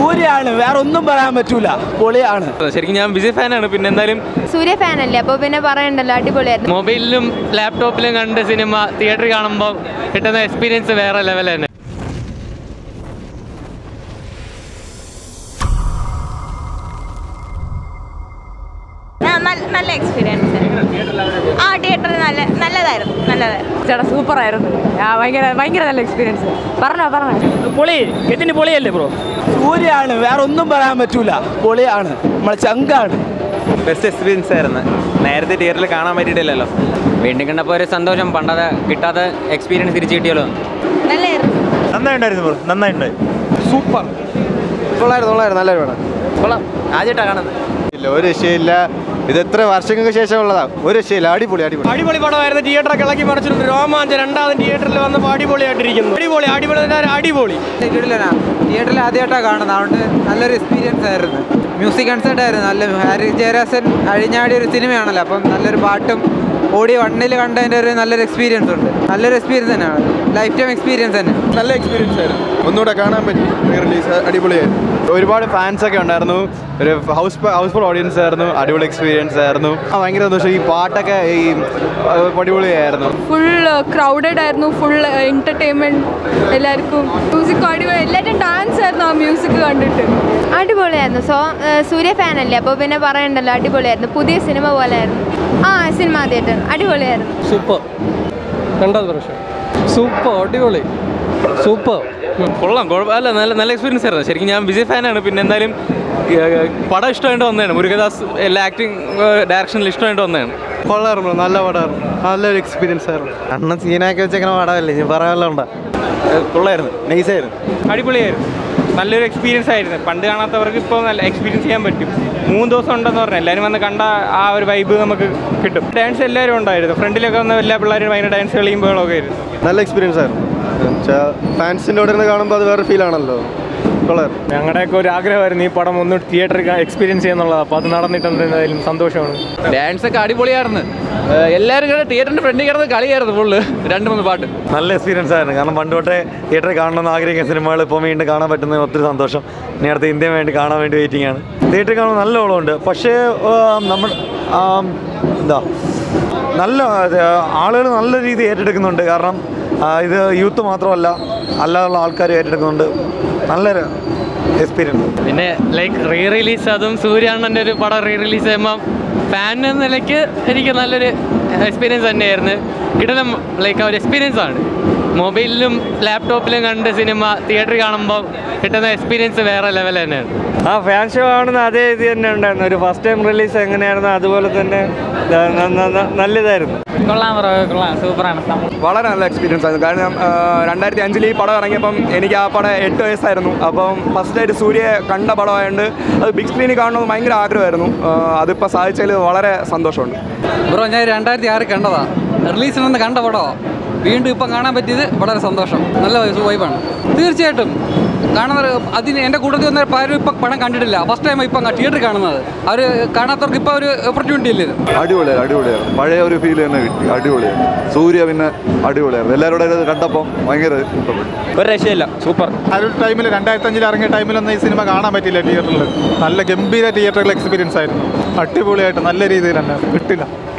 സൂര്യാണ് വേറെ ഒന്നും പറയാൻ പറ്റൂല പൊളിയാണ് ശരിക്കും ഞാൻ വിജയ് ഫാനാണ് പിന്നെ എന്തായാലും സൂര്യ ഫാനല്ലേ അപ്പോൾ പിന്നെ പറയണ്ടല്ലോ അടിപൊളിയായിരുന്നു മൊബൈലിലും ലാപ്ടോപ്പിലും കണ്ട സിനിമ തിയേറ്ററിൽ കാണുമ്പോൾ കിട്ടുന്ന എക്സ്പീരിയൻസ് വേറെ ലെവൽ തന്നെ നല്ല എക്സ്പീരിയൻസ് ആ തിയേറ്ററിൽ നല്ല നല്ലതായിരുന്നു നല്ലതായിരുന്നു ചേട്ടാ സൂപ്പർ ആയിരുന്നു ആ ഭയങ്കര ഭയങ്കര നല്ല എക്സ്പീരിയൻസ് പറഞ്ഞോ പറഞ്ഞോ പൊളി എത്തിന് പൊളിയല്ലേ ബ്രോ സൂര്യാണ് വേറെ ഒന്നും പറയാൻ പറ്റൂല പൊളിയാണ് നമ്മളെ ചങ്കാണ് ബെസ്റ്റ് എക്സ്പീരിയൻസ് ആയിരുന്നു നേരത്തെ തിയേറ്ററിൽ കാണാൻ പറ്റിയിട്ടില്ലല്ലോ വീണ്ടും കണ്ടപ്പോൾ ഒരു സന്തോഷം പണ്ടത് കിട്ടാത്ത എക്സ്പീരിയൻസ് തിരിച്ചു കിട്ടിയല്ലോ നല്ലായിരുന്നു നന്നായിട്ടുണ്ടായിരുന്നു ബ്രോ നന്നായിട്ടുണ്ട് സൂപ്പർ കൊള്ളായിരുന്നു കൊള്ളായിരുന്നു നല്ല വേണം കൊള്ളാം ആദ്യമായിട്ടാണ് കാണുന്നത് ഇല്ല ഒരു രക്ഷയില്ല ഇത് എത്ര വർഷങ്ങൾക്ക് ശേഷം ഉള്ളതാ ഒരു രക്ഷയില്ല അടിപൊളി അടിപൊളി അടിപൊളി പടമായിരുന്നു തിയേറ്ററൊക്കെ ഇളക്കി മറിച്ചിട്ടുണ്ട് രോമാഞ്ചം രണ്ടാമത് തിയേറ്ററിൽ വന്നപ്പോൾ അടിപൊളിയായിട്ടിരിക്കുന്നു അടിപൊളി അടിപൊളി അടിപൊളി തിയേറ്ററിൽ ആദ്യമായിട്ടാണ് കാണുന്നത് അതുകൊണ്ട് നല്ലൊരു എക്സ്പീരിയൻസ് ആയിരുന്നു മ്യൂസിക് കൺസേർട്ട് ആയിരുന്നു നല്ല ഹാരി ജയരാസൻ അഴിഞ്ഞാടിയ ഒരു സിനിമയാണല്ലോ അപ്പം നല്ലൊരു പാട്ടും ഓടി വണ്ണിൽ കണ്ടതിൻ്റെ ഒരു നല്ലൊരു എക്സ്പീരിയൻസ് ഉണ്ട് നല്ലൊരു എക്സ്പീരിയൻസ് തന്നെയാണ് ലൈഫ് ടൈം എക്സ്പീരിയൻസ് തന്നെ നല്ല എക്സ്പീരിയൻസ് ആയിരുന്നു ഒന്നുകൂടെ കാണാൻ പറ്റി റിലീസ് അടിപൊളിയായിരുന്നു ഒരുപാട് ഫാൻസ് ഒക്കെ ഉണ്ടായിരുന്നു ഒരു ഹൗസ് ഹൗസ്ഫുൾ ഓഡിയൻസ് ആയിരുന്നു അടിപൊളി എക്സ്പീരിയൻസ് ആയിരുന്നു ആ ഭയങ്കര സന്തോഷം ഈ പാട്ടൊക്കെ ഈ ആ, അടിപൊളിയായിരുന്നു ഫുൾ ക്രൗഡഡ് ആയിരുന്നു ഫുൾ എന്റർടൈൻമെന്റ് എല്ലാവർക്കും മ്യൂസിക് അടിപൊളി എല്ലാവരും ഡാൻസ് ആയിരുന്നു ആ മ്യൂസിക് കണ്ടിട്ട് അടിപൊളിയായിരുന്നു സോ സൂര്യ ഫാനല്ലേ അപ്പോൾ പിന്നെ പറയണ്ടല്ലോ അടിപൊളിയായിരുന്നു പുതിയ സിനിമ പോലെയായിരുന്നു ആ സിനിമ തിയേറ്റർ അടിപൊളിയായിരുന്നു സൂപ്പർ രണ്ടാമത് പ്രാവശ്യം സൂപ്പർ അടിപൊളി സൂപ്പർ കൊള്ളാം കുഴപ്പമില്ല നല്ല നല്ല എക്സ്പീരിയൻസ് ആയിരുന്നു ശരിക്കും ഞാൻ വിജയ് ഫാനാണ് പിന്നെ എന്തായാലും ഏഹ്, പടം ഇഷ്ടമായിട്ട് വന്നതാണ് മുരുകദാസ് എല്ലാ ആക്ടിങ് ഡയറക്ഷനിൽ ഇഷ്ടമായിട്ട് വന്നതാണ് കൊള്ളായിരുന്നു നല്ല പടമായിരുന്നു നല്ലൊരു എക്സ്പീരിയൻസ് ആയിരുന്നു അണ്ണൻ സീനാക്കി വെച്ചേക്കണ പടമല്ലേ ഇനി പറയാനുള്ള ഉണ്ടാ കൊള്ളായിരുന്നു നൈസായിരുന്നു അടിപൊളിയായിരുന്നു നല്ലൊരു എക്സ്പീരിയൻസ് ആയിരുന്നു പണ്ട് കാണാത്തവർക്ക് ഇപ്പോൾ നല്ല എക്സ്പീരിയൻസ് ചെയ്യാൻ പറ്റും മൂന്ന് ദിവസം ഉണ്ടെന്ന് പറഞ്ഞാൽ എല്ലാവരും വന്ന് കണ്ട ആ ഒരു വൈബ് നമുക്ക് കിട്ടും ഡാൻസ് എല്ലാവരും ഉണ്ടായിരുന്നു ഫ്രണ്ടിലൊക്കെ വന്ന എല്ലാ പിള്ളേരും ഭയങ്കര ഡാൻസ് കളിയുമ്പോഴൊക്കെ ആയിരുന്നു നല്ല എക്സ്പീരിയൻസ് ആയിരുന്നു ഫാൻസിൻ്റെ കൂടെ ഇരുന്ന് കാണുമ്പോൾ അത് വേറെ ഫീൽ ആണല്ലോ കൊള്ളായിരുന്നു ഞങ്ങളുടെയൊക്കെ ഒരു ആഗ്രഹമായിരുന്നു ഈ പടം ഒന്ന് തിയേറ്ററിൽ എക്സ്പീരിയൻസ് ചെയ്യുന്നുള്ളത് അപ്പോൾ അത് നടന്നിട്ടുണ്ടെന്നതിലും സന്തോഷമാണ് ഡാൻസ് ഒക്കെ അടിപൊളിയായിരുന്നു എല്ലാവരും കൂടെ തിയേറ്ററിന്റെ ഫ്രണ്ടിൽ കിടന്ന് കളിയായിരുന്നു ഫുള്ള് രണ്ട് മൂന്ന് പാട്ട് നല്ല എക്സ്പീരിയൻസ് ആയിരുന്നു കാരണം പണ്ട് തൊട്ടേ തിയേറ്ററിൽ കാണണമെന്ന് ആഗ്രഹിക്കുന്ന സിനിമകൾ ഇപ്പോൾ വീണ്ടും കാണാൻ പറ്റുന്നതിന് ഒത്തിരി സന്തോഷം ഇനി അടുത്ത ഇന്ത്യൻ വേണ്ടി കാണാൻ വേണ്ടി വെയിറ്റിംഗ് ആണ് തിയേറ്ററിൽ കാണുമ്പോൾ നല്ല ഓളമുണ്ട് പക്ഷേ നമ്മൾ എന്താ നല്ല ആളുകൾ നല്ല രീതിയിൽ ഏറ്റെടുക്കുന്നുണ്ട് കാരണം ആ, ഇത് യൂത്ത് മാത്രമല്ല അല്ലാതുള്ള ആൾക്കാർ ഏറ്റെടുക്കുന്നുണ്ട് നല്ലൊരു എക്സ്പീരിയൻസ് പിന്നെ ലൈക്ക് റീ റിലീസ് അതും സൂര്യാണ്ണൻ്റെ ഒരു പടം റീ റിലീസ് ചെയ്യുമ്പോൾ ഫാൻ എന്ന നിലയ്ക്ക് എനിക്ക് നല്ലൊരു എക്സ്പീരിയൻസ് തന്നെയായിരുന്നു കിട്ടുന്ന ലൈക്ക് ഒരു എക്സ്പീരിയൻസ് ആണ് മൊബൈലിലും ലാപ്ടോപ്പിലും കണ്ട സിനിമ തിയേറ്ററിൽ കാണുമ്പോൾ കിട്ടുന്ന എക്സ്പീരിയൻസ് വേറെ ലെവൽ തന്നെയാണ് ആ ഫാൻ ഷോ കാണുന്ന അതേ ഇത് തന്നെ ഉണ്ടായിരുന്നു ഒരു ഫസ്റ്റ് ടൈം റിലീസ് എങ്ങനെയായിരുന്നു അതുപോലെ തന്നെ നല്ലതായിരുന്നു കൊള്ളാം കൊള്ളാം സൂപ്പറാണ് വളരെ നല്ല എക്സ്പീരിയൻസ് ആയിരുന്നു കാരണം രണ്ടായിരത്തി അഞ്ചിൽ ഈ പടം ഇറങ്ങിയപ്പം എനിക്ക് ആ പടം എട്ട് വയസ്സായിരുന്നു അപ്പം ഫസ്റ്റ് ആയിട്ട് സൂര്യ കണ്ട പടമായതുകൊണ്ട് അത് ബിഗ് സ്ക്രീനിൽ കാണണമെന്ന് ഭയങ്കര ആഗ്രഹമായിരുന്നു ആ, അതിപ്പോൾ സാധിച്ചതിൽ വളരെ സന്തോഷമുണ്ട് ബ്രോ ഞാൻ രണ്ടായിരത്തി ആറ് കണ്ടതാ റിലീസിൽ നിന്ന് കണ്ട പടമോ വീണ്ടും ഇപ്പം കാണാൻ പറ്റിയത് വളരെ സന്തോഷം നല്ല വൈബാണ് തീർച്ചയായിട്ടും കാണുന്നവർ അതിന് എൻ്റെ കൂട്ടത്തിൽ വന്ന പലരും ഇപ്പം പടം കണ്ടിട്ടില്ല ഫസ്റ്റ് ടൈം ഇപ്പം തിയേറ്ററിൽ കാണുന്നത് അവർ കാണാത്തവർക്ക് ഇപ്പോൾ ഒരു ഓപ്പർച്യൂണിറ്റി ഇല്ലേ ഇത് അടിപൊളിയായിരുന്നു അടിപൊളിയായിരുന്നു പഴയ ഒരു ഫീൽ തന്നെ കിട്ടി അടിപൊളിയായിരുന്നു സൂര്യ പിന്നെ അടിപൊളിയായിരുന്നു എല്ലാവരുടെ ഇത് കണ്ടപ്പം ഭയങ്കര ഇഷ്ടപ്പെട്ടു ഒരു രക്ഷയില്ല സൂപ്പർ ആ ഒരു ടൈമിൽ രണ്ടായിരത്തി അഞ്ചിൽ ഇറങ്ങിയ ടൈമിലൊന്നും ഈ സിനിമ കാണാൻ പറ്റില്ല തിയേറ്ററിൽ നല്ല ഗംഭീര തിയേറ്ററിൽ എക്സ്പീരിയൻസ് ആയിരുന്നു അടിപൊളിയായിട്ട് നല്ല രീതിയിൽ തന്നെ കിട്ടില്ല